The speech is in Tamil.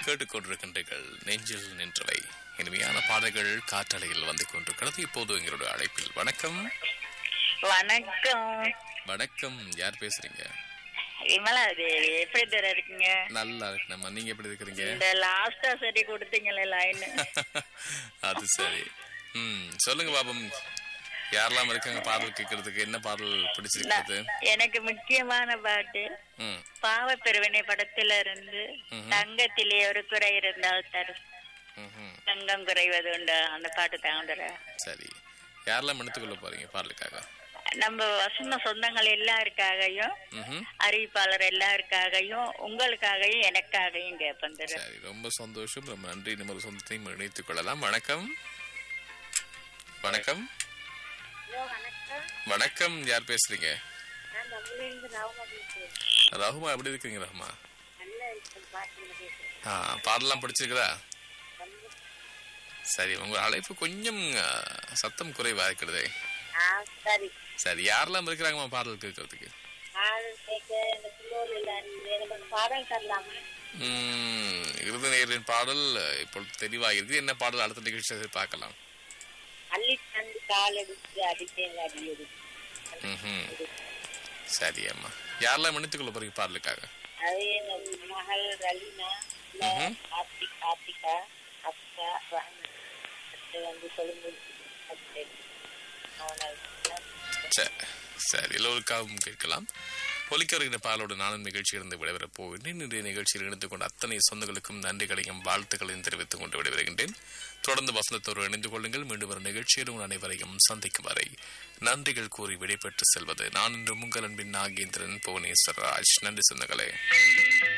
கேட்டுக்கொண்டிருக்கின்றீர்கள் நெஞ்சில் நின்றவை இனிமையான பாடல்கள் காற்றலையில் வந்து கொண்டிருக்கிறது இப்போது எங்களுடைய அழைப்பில் வணக்கம் வணக்கம் வணக்கம் யார் பேசுறீங்க விமலா தேவி எப்படி தர இருக்கீங்க நல்லா இருக்கு நம்ம நீங்க எப்படி இருக்கிறீங்க இந்த லாஸ்டா சரி கொடுத்தீங்களே லைன் அது சரி ம் சொல்லுங்க பாபம் யாரெல்லாம் இருக்காங்க பாடல் கேட்கறதுக்கு என்ன பாடல் பிடிச்சிருக்கிறது எனக்கு முக்கியமான பாட்டு ம் பாவப்பெருவினை படத்துல இருந்து தங்கத்திலே ஒரு குறை இருந்தால் தரு ம்ஹும். தங்கம் குறைவது உண்டு அந்த பாட்டு தாண்டுற சரி யாரெல்லாம் எடுத்துக்கொள்ள போறீங்க பாடலுக்காக நம்ம வசந்த சொந்தங்கள் எல்லாருக்காகவும் ம்ஹும். அறிவிப்பாளர் எல்லாருக்காகவும் உங்களுக்காகவும் எனக்காகவும் கேட்பேன் தரு. சரி ரொம்ப சந்தோஷம் ரொம்ப நன்றி நம்ம ஒரு சொந்தத்தையும் இணைத்துக் கொள்ளலாம் வணக்கம் வணக்கம் வணக்கம் யார் பேசுறீங்க ரகுமா எப்படி இருக்கீங்க ரகுமா ஆ பாடலாம் பிடிச்சிருக்குதா சரி உங்க அழைப்பு கொஞ்சம் ஆ, சத்தம் குறைவா இருக்கிறதே ஆ, சரி சரி யாரெல்லாம் இருக்கிறாங்கம்மா பாடல் கேட்கறதுக்கு பாடல் கேட்க இந்த பிள்ளோர் எல்லாரும் எனக்கு பாடல் தரலாமா ம், இறுதி நேரின் பாடல் இப்பொழுது தெளிவாக இருக்கு என்ன பாடல் அடுத்த நிகழ்ச்சியை பார்க்கலாம் அள்ளி தந்து கால் எடுத்து அடித்தேன் அடியது ம்ஹும். சரி அம்மா யாரெல்லாம் மன்னித்துக் கொள்ள போறீங்க பாடலுக்காக அது எங்க மகள் ரலீனா ம்ஹும். ஆர்த்தி ஆர்த்திகா அக்கா ராணி அடுத்து வந்து கொழும்பு அத்தை. அவனால் சரி சரி எல்லோருக்காகவும் கேட்கலாம் ஒலிக்க வருகிற பாலோடு நானும் நிகழ்ச்சியிலிருந்து விடைபெறப் போகின்றேன் இன்றைய நிகழ்ச்சியில் இணைந்து கொண்ட அத்தனை சொந்தங்களுக்கும் நன்றிகளையும் வாழ்த்துக்களையும் தெரிவித்துக் கொண்டு விடைபெறுகின்றேன் தொடர்ந்து வசந்தத்தோடு இணைந்து கொள்ளுங்கள் மீண்டும் ஒரு நிகழ்ச்சியில் உங்கள் அனைவரையும் சந்திக்கும் வரை நன்றிகள் கூறி விடைபெற்று செல்வது நான் இன்று உங்கள் அன்பின் நாகேந்திரன் புவனேஸ்வர் ராஜ் நன்றி சொந்தங்களே